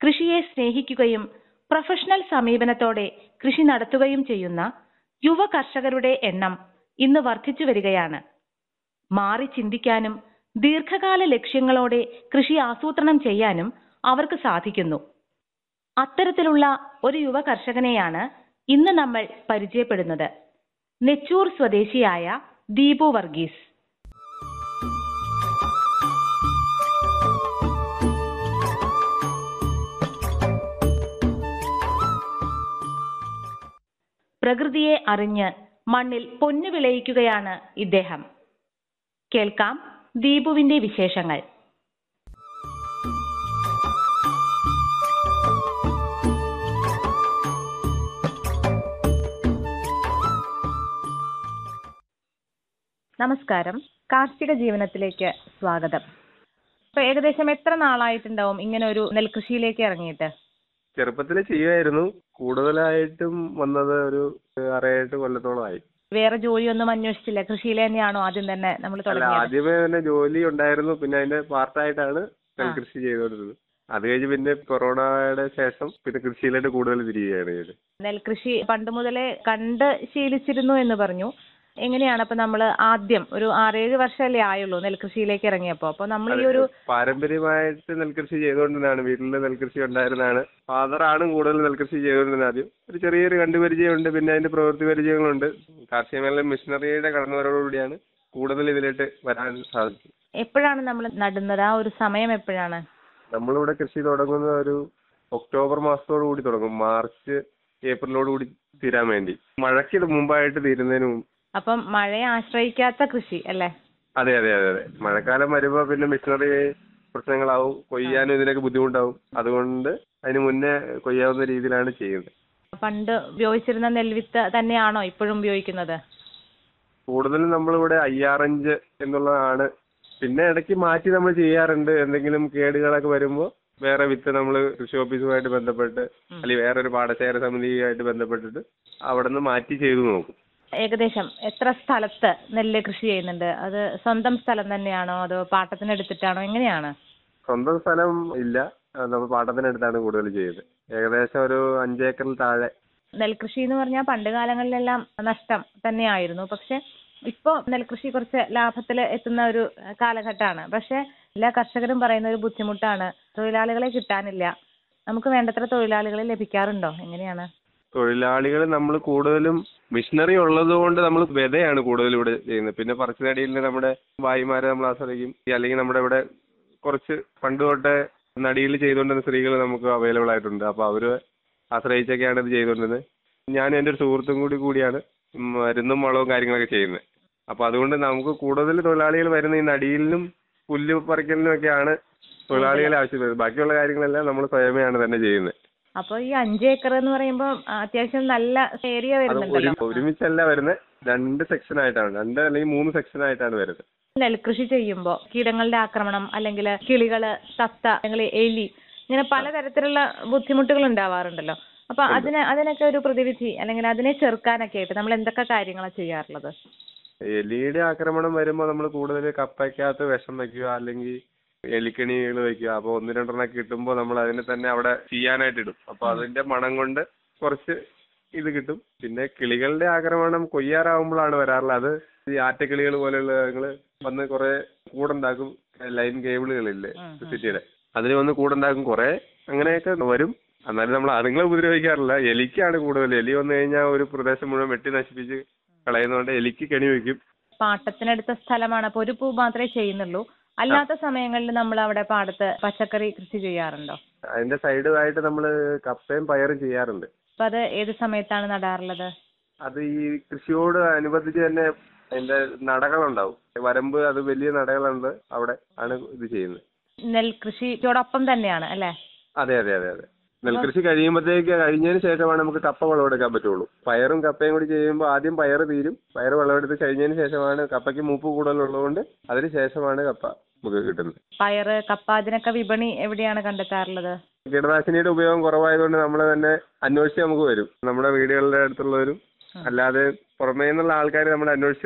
കൃഷിയെ സ്നേഹിക്കുകയും പ്രൊഫഷണൽ സമീപനത്തോടെ കൃഷി നടത്തുകയും ചെയ്യുന്ന യുവ കർഷകരുടെ എണ്ണം ഇന്ന് വർദ്ധിച്ചു വരികയാണ് മാറി ചിന്തിക്കാനും ദീർഘകാല ലക്ഷ്യങ്ങളോടെ കൃഷി ആസൂത്രണം ചെയ്യാനും അവർക്ക് സാധിക്കുന്നു അത്തരത്തിലുള്ള ഒരു യുവ കർഷകനെയാണ് ഇന്ന് നമ്മൾ പരിചയപ്പെടുന്നത് നെച്ചൂർ സ്വദേശിയായ ദീപു വർഗീസ് പ്രകൃതിയെ അറിഞ്ഞ് മണ്ണിൽ പൊന്നു വിളയിക്കുകയാണ് ഇദ്ദേഹം കേൾക്കാം ദീപുവിന്റെ വിശേഷങ്ങൾ നമസ്കാരം കാർഷിക ജീവനത്തിലേക്ക് സ്വാഗതം ഇപ്പൊ ഏകദേശം എത്ര നാളായിട്ടുണ്ടാവും ഇങ്ങനെ ഒരു നെൽകൃഷിയിലേക്ക് ഇറങ്ങിയിട്ട് ചെറുപ്പത്തിൽ ചെയ്യുമായിരുന്നു കൂടുതലായിട്ടും വന്നത് ഒരു ആറേഴെട്ട് കൊല്ലത്തോളമായി വേറെ ജോലിയൊന്നും അന്വേഷിച്ചില്ല കൃഷിയിൽ തന്നെയാണോ ആദ്യം തന്നെ നമ്മൾ അല്ല തുടങ്ങിയത് ആദ്യമേ തന്നെ ജോലി ഉണ്ടായിരുന്നു പിന്നെ അതിന്റെ പാർട്ടായിട്ടാണ് നെൽകൃഷി ചെയ്തുകൊണ്ടിരുന്നത് അത് കഴിഞ്ഞ് പിന്നെ കൊറോണയുടെ ശേഷം പിന്നെ കൃഷിയിലോട്ട് കൂടുതൽ തിരികുകയാണ് ചെയ്തത് നെൽകൃഷി പണ്ട് മുതലേ കണ്ട് ശീലിച്ചിരുന്നു എന്ന് പറഞ്ഞു എങ്ങനെയാണ് അപ്പൊ നമ്മൾ ആദ്യം ഒരു ആറേഴ് വർഷമല്ലേ ആയുള്ളൂ നെൽകൃഷിയിലേക്ക് ഇറങ്ങിയപ്പോ അപ്പൊ നമ്മൾ ഈ ഒരു പാരമ്പര്യമായിട്ട് നെൽകൃഷി ചെയ്തുകൊണ്ടിരുന്നതാണ് വീട്ടിൽ നെൽകൃഷി ഉണ്ടായിരുന്നതാണ് ഫാദറാണ് കൂടുതൽ നെൽകൃഷി ചെയ്തുകൊണ്ടിരുന്നത് ആദ്യം ഒരു ചെറിയൊരു കണ്ടുപരിചയമുണ്ട് പിന്നെ അതിന്റെ പ്രവൃത്തി പരിചയങ്ങളുണ്ട് കാർഷിക മേഖല മിഷനറിയുടെ കടന്നുവരവോടുകൂടിയാണ് കൂടുതൽ ഇതിലോട്ട് വരാൻ സാധിച്ചത് എപ്പോഴാണ് നമ്മൾ നടുന്നത് ആ ഒരു സമയം എപ്പോഴാണ് നമ്മളിവിടെ കൃഷി തുടങ്ങുന്നത് ഒരു ഒക്ടോബർ മാസത്തോടു കൂടി തുടങ്ങും മാർച്ച് ഏപ്രിലോട് കൂടി തീരാൻ വേണ്ടി മഴയ്ക്ക് ഇത് മുമ്പായിട്ട് തീരുന്നതിന് മുമ്പ് അപ്പം മഴയെ ആശ്രയിക്കാത്ത കൃഷി അല്ലേ അതെ അതെ അതെ അതെ മഴക്കാലം വരുമ്പോൾ പിന്നെ മിഷനറി പ്രശ്നങ്ങളാവും കൊയ്യാനും ഇതിനൊക്കെ ബുദ്ധിമുട്ടാവും അതുകൊണ്ട് അതിന് മുന്നേ കൊയ്യാവുന്ന രീതിയിലാണ് ചെയ്യുന്നത് പണ്ട് ഉപയോഗിച്ചിരുന്ന നെൽവിത്ത് തന്നെയാണോ ഇപ്പോഴും ഉപയോഗിക്കുന്നത് കൂടുതലും നമ്മളിവിടെ അയ്യാറഞ്ച് എന്നുള്ളതാണ് പിന്നെ ഇടയ്ക്ക് മാറ്റി നമ്മൾ ചെയ്യാറുണ്ട് എന്തെങ്കിലും കേടുകളൊക്കെ വരുമ്പോൾ വേറെ വിത്ത് നമ്മൾ കൃഷി ഓഫീസുമായിട്ട് ബന്ധപ്പെട്ട് അല്ലെങ്കിൽ വേറൊരു പാടശേഖര സമിതിയുമായിട്ട് ബന്ധപ്പെട്ടിട്ട് അവിടെ നിന്ന് മാറ്റി ചെയ്തു നോക്കും ഏകദേശം എത്ര സ്ഥലത്ത് നെല്ല് കൃഷി ചെയ്യുന്നുണ്ട് അത് സ്വന്തം സ്ഥലം തന്നെയാണോ അതോ പാട്ടത്തിന് എടുത്തിട്ടാണോ എങ്ങനെയാണ് സ്വന്തം സ്ഥലം ഇല്ല അത് നമ്മൾ പാട്ടത്തിനടുത്താണ് കൂടുതൽ ചെയ്യുന്നത് ഏകദേശം ഒരു അഞ്ചേക്കറിൽ താഴെ നെൽകൃഷി എന്ന് പറഞ്ഞാൽ പണ്ട് കാലങ്ങളിലെല്ലാം നഷ്ടം തന്നെയായിരുന്നു പക്ഷെ ഇപ്പോൾ നെൽകൃഷി കുറച്ച് ലാഭത്തിൽ എത്തുന്ന ഒരു കാലഘട്ടമാണ് പക്ഷെ എല്ലാ കർഷകരും പറയുന്ന ഒരു ബുദ്ധിമുട്ടാണ് തൊഴിലാളികളെ കിട്ടാനില്ല നമുക്ക് വേണ്ടത്ര തൊഴിലാളികളെ ലഭിക്കാറുണ്ടോ എങ്ങനെയാണ് തൊഴിലാളികൾ നമ്മൾ കൂടുതലും മിഷനറി ഉള്ളത് കൊണ്ട് നമ്മൾ വിതയാണ് കൂടുതൽ ഇവിടെ ചെയ്യുന്നത് പിന്നെ പറച്ചിനടിയിൽ നമ്മുടെ ഭായിമാരെ നമ്മൾ ആശ്രയിക്കും അല്ലെങ്കിൽ നമ്മുടെ ഇവിടെ കുറച്ച് പണ്ട് തൊട്ടേ നടിയിൽ ചെയ്തുകൊണ്ടിരുന്ന സ്ത്രീകൾ നമുക്ക് അവൈലബിൾ ആയിട്ടുണ്ട് അപ്പോൾ അവർ ആശ്രയിച്ചൊക്കെയാണ് ഇത് ചെയ്തുകൊണ്ടിരുന്നത് ഞാനും എൻ്റെ ഒരു സുഹൃത്തും കൂടി കൂടിയാണ് മരുന്നും വളവും കാര്യങ്ങളൊക്കെ ചെയ്യുന്നത് അപ്പോൾ അതുകൊണ്ട് നമുക്ക് കൂടുതൽ തൊഴിലാളികൾ വരുന്ന ഈ നടിയിലിനും പുല്ല് പറിക്കലിനും ഒക്കെയാണ് തൊഴിലാളികളെ ആവശ്യപ്പെടുന്നത് ബാക്കിയുള്ള കാര്യങ്ങളെല്ലാം നമ്മൾ സ്വയമേയാണ് തന്നെ ചെയ്യുന്നത് അപ്പോൾ ഈ അഞ്ച് ഏക്കർ എന്ന് പറയുമ്പോൾ അത്യാവശ്യം നല്ല ഏരിയ അത് വരുന്നുണ്ടല്ലോ ഒരു ഒരുമിച്ചല്ല വരുന്നത് രണ്ട് സെക്ഷൻ ആയിട്ടാണ് രണ്ട് അല്ലെങ്കിൽ മൂന്ന് സെക്ഷൻ ആയിട്ടാണ് വരുന്നത് നെൽകൃഷി ചെയ്യുമ്പോൾ കീടങ്ങളുടെ ആക്രമണം അല്ലെങ്കിൽ കിളികള് തത്ത അല്ലെങ്കിൽ എലി ഇങ്ങനെ പലതരത്തിലുള്ള ബുദ്ധിമുട്ടുകൾ ഉണ്ടാവാറുണ്ടല്ലോ അപ്പൊ അതിന് അതിനൊക്കെ ഒരു പ്രതിവിധി അല്ലെങ്കിൽ അതിനെ ചെറുക്കാനൊക്കെ ആയിട്ട് നമ്മൾ എന്തൊക്കെ കാര്യങ്ങളാണ് ചെയ്യാറുള്ളത് എലിയുടെ ആക്രമണം വരുമ്പോൾ നമ്മൾ കൂടുതൽ കപ്പയ്ക്കകത്ത് വിഷം വെക്കുക അല്ലെങ്കിൽ എലിക്കണികൾ വെക്കുക അപ്പോൾ ഒന്ന് രണ്ടെണ്ണം കിട്ടുമ്പോൾ നമ്മൾ അതിനെ തന്നെ അവിടെ ചെയ്യാനായിട്ട് ഇടും അപ്പോൾ അതിന്റെ മണം കൊണ്ട് കുറച്ച് ഇത് കിട്ടും പിന്നെ കിളികളുടെ ആക്രമണം കൊയ്യാറാവുമ്പോഴാണ് വരാറുള്ളത് അത് ഈ ആറ്റക്കിളികൾ പോലെയുള്ള നിങ്ങൾ വന്ന് കുറെ കൂടുണ്ടാക്കും ലൈൻ കേബിളുകളില്ലേ സിറ്റിയുടെ അതിൽ വന്ന് കൂടുണ്ടാക്കും കുറെ അങ്ങനെയൊക്കെ വരും എന്നാലും നമ്മൾ അതുങ്ങളെ ഉപദ്രവിക്കാറില്ല എലിക്കാണ് കൂടുതൽ എലി വന്നു കഴിഞ്ഞാൽ ഒരു പ്രദേശം മുഴുവൻ വെട്ടി നശിപ്പിച്ച് കളയുന്നതുകൊണ്ട് എലിക്ക് കെണി വെക്കും പാട്ടത്തിനടുത്ത സ്ഥലമാണ് അപ്പൊ ഒരു പൂ മാത്രമേ ചെയ്യുന്നുള്ളൂ അല്ലാത്ത സമയങ്ങളിൽ നമ്മൾ അവിടെ പാടത്ത് പച്ചക്കറി കൃഷി ചെയ്യാറുണ്ടോ അതിന്റെ സൈഡുമായിട്ട് നമ്മൾ കപ്പയും പയറും ചെയ്യാറുണ്ട് അപ്പൊ അത് ഏത് സമയത്താണ് നടാറുള്ളത് അത് ഈ കൃഷിയോട് അനുബന്ധിച്ച് തന്നെ അതിന്റെ നടകളുണ്ടാവും വരമ്പ് അത് വലിയ നടകളുണ്ട് അവിടെ ആണ് ഇത് ചെയ്യുന്നത് നെൽകൃഷിയോടൊപ്പം തന്നെയാണ് അല്ലേ അതെ അതെ അതെ അതെ നെൽകൃഷി കഴിയുമ്പോഴത്തേക്ക് കഴിഞ്ഞതിന് ശേഷമാണ് നമുക്ക് കപ്പ വിളവെടുക്കാൻ പറ്റുള്ളൂ പയറും കപ്പയും കൂടി ചെയ്യുമ്പോൾ ആദ്യം പയറ് തീരും പയറ് വിളവെടുത്ത് കഴിഞ്ഞതിന് ശേഷമാണ് കപ്പയ്ക്ക് മൂപ്പ് കൂടുതലുള്ളതുകൊണ്ട് അതിന് ശേഷമാണ് കപ്പ നമുക്ക് കിട്ടുന്നത് പയറ് കപ്പ അതിനൊക്കെ വിപണി എവിടെയാണ് കണ്ടെത്താറുള്ളത് കീടനാശിനിയുടെ ഉപയോഗം കുറവായതുകൊണ്ട് നമ്മൾ തന്നെ അന്വേഷിച്ച് നമുക്ക് വരും നമ്മുടെ വീടുകളുടെ അടുത്തുള്ളവരും അല്ലാതെ പുറമേ നിന്നുള്ള ആൾക്കാർ നമ്മൾ അന്വേഷിച്ച്